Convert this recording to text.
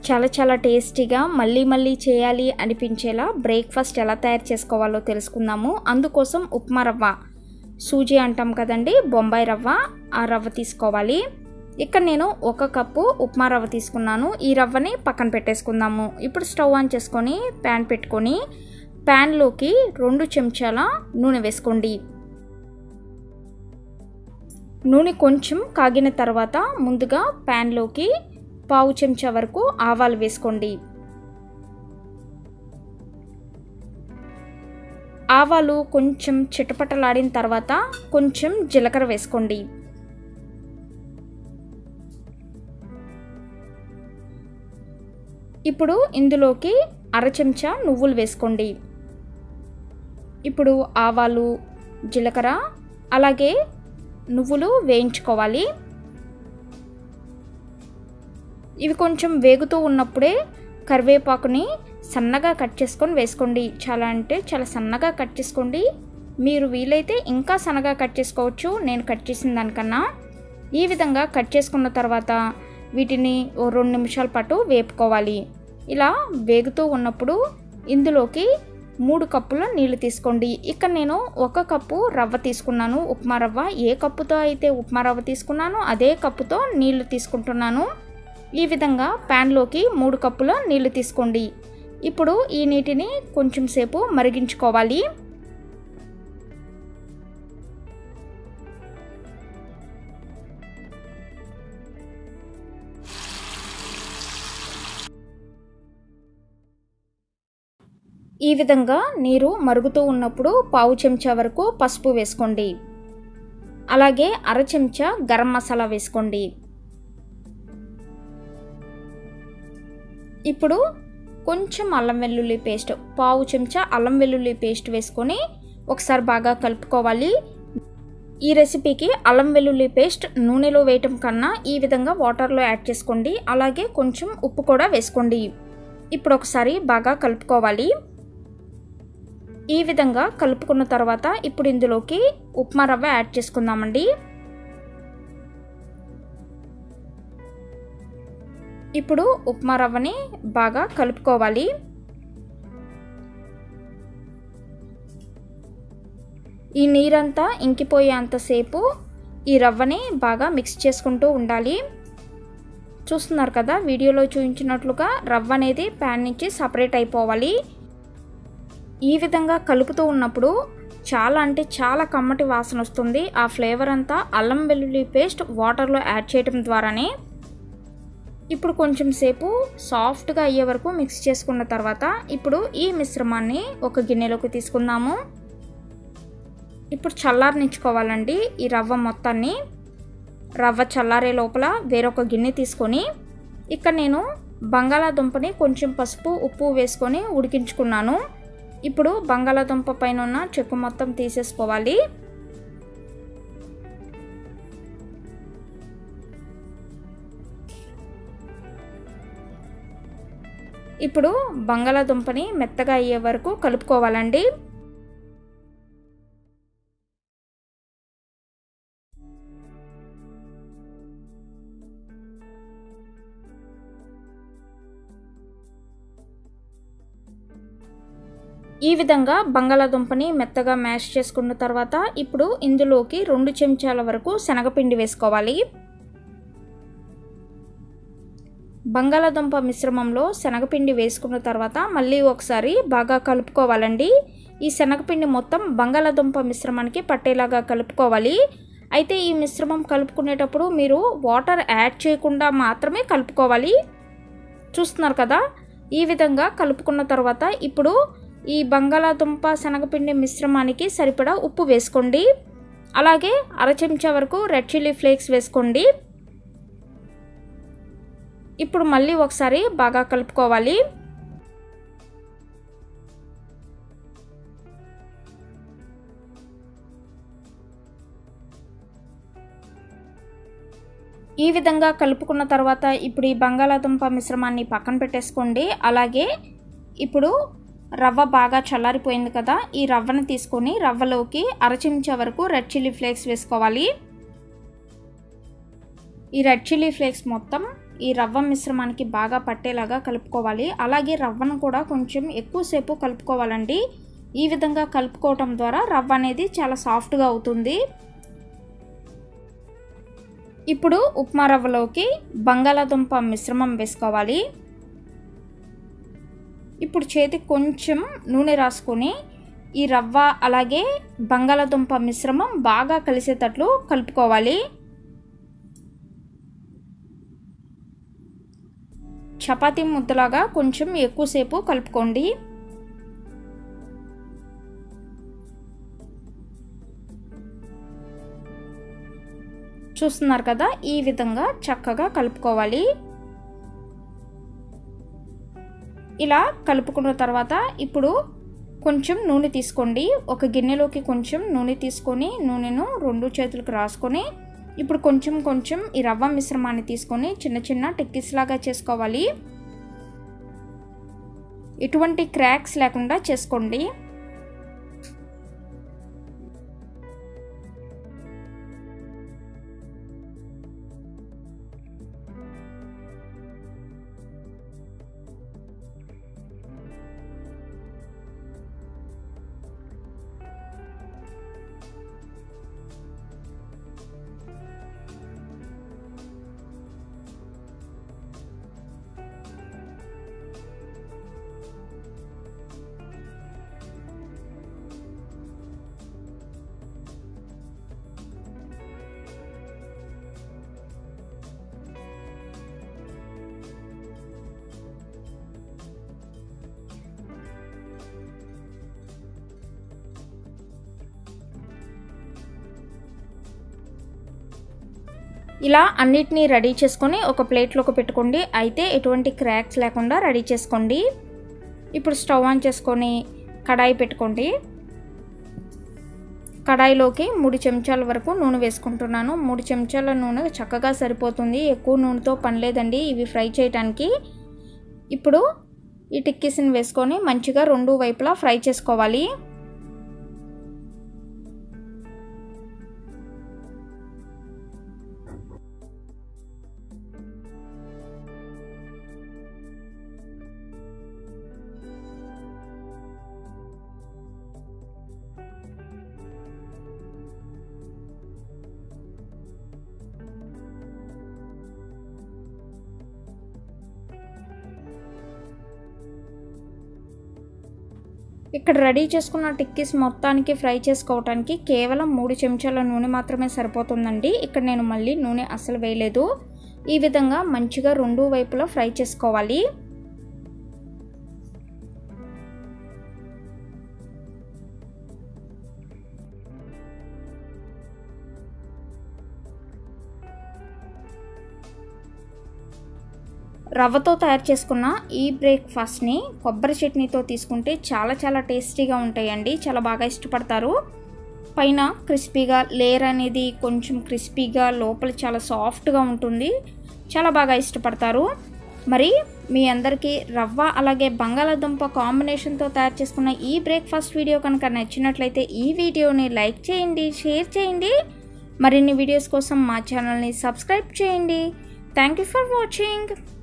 చాలా చాలా టేస్టీగా మళ్ళీ మళ్ళీ చేయాలి అనిపించేలా బ్రేక్ఫాస్ట్ ఎలా తయారు చేసుకోవాలో తెలుసుకుందాము అందుకోసం ఉప్మా రవ్వ సూజీ అంటాం కదండి బొంబాయి రవ్వ ఆ రవ్వ తీసుకోవాలి ఇక్కడ నేను ఒక కప్పు ఉప్మా రవ్వ తీసుకున్నాను ఈ రవ్వని పక్కన పెట్టేసుకుందాము ఇప్పుడు స్టవ్ ఆన్ చేసుకొని ప్యాన్ పెట్టుకొని ప్యాన్లోకి రెండు చెంచాల నూనె వేసుకోండి నూనె కొంచెం కాగిన తర్వాత ముందుగా ప్యాన్లోకి పావు చెంచా వరకు ఆవాలు వేసుకోండి ఆవాలు కొంచెం చిటపటలాడిన తర్వాత కొంచెం జీలకర్ర వేసుకోండి ఇప్పుడు ఇందులోకి అర చెంచా నువ్వులు వేసుకోండి ఇప్పుడు ఆవాలు జీలకర్ర అలాగే నువ్వులు వేయించుకోవాలి ఇవి కొంచెం వేగుతూ ఉన్నప్పుడే కరివేపాకుని సన్నగా కట్ చేసుకొని వేసుకోండి చాలా అంటే చాలా సన్నగా కట్ చేసుకోండి మీరు వీలైతే ఇంకా సన్నగా కట్ చేసుకోవచ్చు నేను కట్ చేసిన దానికన్నా ఈ విధంగా కట్ చేసుకున్న తర్వాత వీటిని ఓ రెండు నిమిషాల పాటు వేపుకోవాలి ఇలా వేగుతూ ఉన్నప్పుడు ఇందులోకి మూడు కప్పుల నీళ్లు తీసుకోండి ఇక్కడ నేను ఒక కప్పు రవ్వ తీసుకున్నాను ఉప్మా రవ్వ ఏ కప్పుతో అయితే ఉప్మా రవ్వ తీసుకున్నానో అదే కప్పుతో నీళ్లు తీసుకుంటున్నాను ఈ విధంగా ప్యాన్లోకి మూడు కప్పుల నీళ్లు తీసుకోండి ఇప్పుడు ఈ నీటిని కొంచెం సేపు మరిగించుకోవాలి ఈ విధంగా నీరు మరుగుతూ ఉన్నప్పుడు పావు చెంచా వరకు పసుపు వేసుకోండి అలాగే అర చెంచా గరం మసాలా వేసుకోండి ఇప్పుడు కొంచెం అల్లం వెల్లుల్లి పేస్ట్ పావు చెంచా అల్లం వెల్లుల్లి పేస్ట్ వేసుకొని ఒకసారి బాగా కలుపుకోవాలి ఈ రెసిపీకి అల్లం వెల్లుల్లి పేస్ట్ నూనెలో వేయటం కన్నా ఈ విధంగా వాటర్లో యాడ్ చేసుకోండి అలాగే కొంచెం ఉప్పు కూడా వేసుకోండి ఇప్పుడు ఒకసారి బాగా కలుపుకోవాలి ఈ విధంగా కలుపుకున్న తర్వాత ఇప్పుడు ఇందులోకి ఉప్మా రవ్వ యాడ్ చేసుకుందామండి ఇప్పుడు ఉప్మా రవ్వని బాగా కలుపుకోవాలి ఈ నీరంతా ఇంకిపోయేంతసేపు ఈ రవ్వని బాగా మిక్స్ చేసుకుంటూ ఉండాలి చూస్తున్నారు కదా వీడియోలో చూపించినట్లుగా రవ్వ అనేది ప్యాన్ నుంచి సపరేట్ అయిపోవాలి ఈ విధంగా కలుపుతూ ఉన్నప్పుడు చాలా అంటే చాలా కమ్మటి వాసన వస్తుంది ఆ ఫ్లేవర్ అంతా అల్లం వెల్లుల్లి పేస్ట్ వాటర్లో యాడ్ చేయడం ద్వారానే ఇప్పుడు కొంచెం సేపు సాఫ్ట్గా అయ్యే వరకు మిక్స్ చేసుకున్న తర్వాత ఇప్పుడు ఈ మిశ్రమాన్ని ఒక గిన్నెలోకి తీసుకుందాము ఇప్పుడు చల్లారనిచ్చుకోవాలండి ఈ రవ్వ మొత్తాన్ని రవ్వ చల్లారే లోపల వేరొక గిన్నె తీసుకొని ఇక్కడ నేను బంగాళాదుంపని కొంచెం పసుపు ఉప్పు వేసుకొని ఉడికించుకున్నాను ఇప్పుడు బంగాళాదుంప పైన ఉన్న చెక్కు మొత్తం తీసేసుకోవాలి ఇప్పుడు బంగాళాదుంపని మెత్తగా అయ్యే వరకు కలుపుకోవాలండి ఈ విధంగా బంగాళాదుంపని మెత్తగా మ్యాష్ చేసుకున్న తర్వాత ఇప్పుడు ఇందులోకి రెండు చెంచాల వరకు శనగపిండి వేసుకోవాలి బంగాళాదుంప మిశ్రమంలో శనగపిండి వేసుకున్న తర్వాత మళ్ళీ ఒకసారి బాగా కలుపుకోవాలండి ఈ శనగపిండి మొత్తం బంగాళాదుంప మిశ్రమానికి పట్టేలాగా కలుపుకోవాలి అయితే ఈ మిశ్రమం కలుపుకునేటప్పుడు మీరు వాటర్ యాడ్ చేయకుండా మాత్రమే కలుపుకోవాలి చూస్తున్నారు కదా ఈ విధంగా కలుపుకున్న తర్వాత ఇప్పుడు ఈ బంగాళాదుంప శనగపిండి మిశ్రమానికి సరిపడా ఉప్పు వేసుకోండి అలాగే అర చెంచా వరకు రెడ్ చిల్లీ ఫ్లేక్స్ వేసుకోండి ఇప్పుడు మళ్ళీ ఒకసారి బాగా కలుపుకోవాలి ఈ విధంగా కలుపుకున్న తర్వాత ఇప్పుడు ఈ బంగాళాదుంప మిశ్రమాన్ని పక్కన పెట్టేసుకోండి అలాగే ఇప్పుడు రవ్వ బాగా చల్లారిపోయింది కదా ఈ రవ్వను తీసుకొని రవ్వలోకి అర చెంచా వరకు రెడ్ చిల్లీ ఫ్లేక్స్ వేసుకోవాలి ఈ రెడ్ చిల్లీ ఫ్లేక్స్ మొత్తం ఈ రవ్వ మిశ్రమానికి బాగా పట్టేలాగా కలుపుకోవాలి అలాగే రవ్వను కూడా కొంచెం ఎక్కువసేపు కలుపుకోవాలండి ఈ విధంగా కలుపుకోవటం ద్వారా రవ్వ అనేది చాలా సాఫ్ట్గా అవుతుంది ఇప్పుడు ఉప్మా రవ్వలోకి బంగాళాదుంప మిశ్రమం వేసుకోవాలి ఇప్పుడు చేతికి కొంచెం నూనె రాసుకొని ఈ రవ్వ అలాగే బంగాళాదుంప మిశ్రమం బాగా కలిసేటట్లు కలుపుకోవాలి చపాతీ ముద్దలాగా కొంచెం ఎక్కువసేపు కలుపుకోండి చూస్తున్నారు కదా ఈ విధంగా చక్కగా కలుపుకోవాలి ఇలా కలుపుకున్న తర్వాత ఇప్పుడు కొంచెం నూనె తీసుకోండి ఒక గిన్నెలోకి కొంచెం నూనె తీసుకొని నూనెను రెండు చేతులకు రాసుకొని ఇప్పుడు కొంచెం కొంచెం ఈ రవ్వ మిశ్రమాన్ని తీసుకొని చిన్న చిన్న టిక్కీస్ లాగా చేసుకోవాలి ఎటువంటి క్రాక్స్ లేకుండా చేసుకోండి ఇలా అన్నిటినీ రెడీ చేసుకొని ఒక ప్లేట్లోకి పెట్టుకోండి అయితే ఎటువంటి క్రాక్స్ లేకుండా రెడీ చేసుకోండి ఇప్పుడు స్టవ్ ఆన్ చేసుకొని కడాయి పెట్టుకోండి కడాయిలోకి మూడు చెంచాల వరకు నూనె వేసుకుంటున్నాను మూడు చెంచాల నూనె చక్కగా సరిపోతుంది ఎక్కువ నూనెతో పని లేదండి ఇవి ఫ్రై చేయడానికి ఇప్పుడు ఈ టిక్కీస్ని వేసుకొని మంచిగా రెండు వైపులా ఫ్రై చేసుకోవాలి ఇక్కడ రెడీ చేసుకున్న టిక్కీస్ మొత్తానికి ఫ్రై చేసుకోవటానికి కేవలం మూడు చెంచాల నూనె మాత్రమే సరిపోతుందండి ఇక్కడ నేను మళ్ళీ నూనె అసలు వేయలేదు ఈ విధంగా మంచిగా రెండు వైపులా ఫ్రై చేసుకోవాలి రవ్వతో తయారు చేసుకున్న ఈ బ్రేక్ఫాస్ట్ని కొబ్బరి చట్నీతో తీసుకుంటే చాలా చాలా టేస్టీగా ఉంటాయండి చాలా బాగా ఇష్టపడతారు పైన క్రిస్పీగా లేయర్ అనేది కొంచెం క్రిస్పీగా లోపల చాలా సాఫ్ట్గా ఉంటుంది చాలా బాగా ఇష్టపడతారు మరి మీ అందరికీ రవ్వ అలాగే బంగాళాదుంప కాంబినేషన్తో తయారు చేసుకున్న ఈ బ్రేక్ఫాస్ట్ వీడియో కనుక నచ్చినట్లయితే ఈ వీడియోని లైక్ చేయండి షేర్ చేయండి మరిన్ని వీడియోస్ కోసం మా ఛానల్ని సబ్స్క్రైబ్ చేయండి థ్యాంక్ యూ ఫర్ వాచింగ్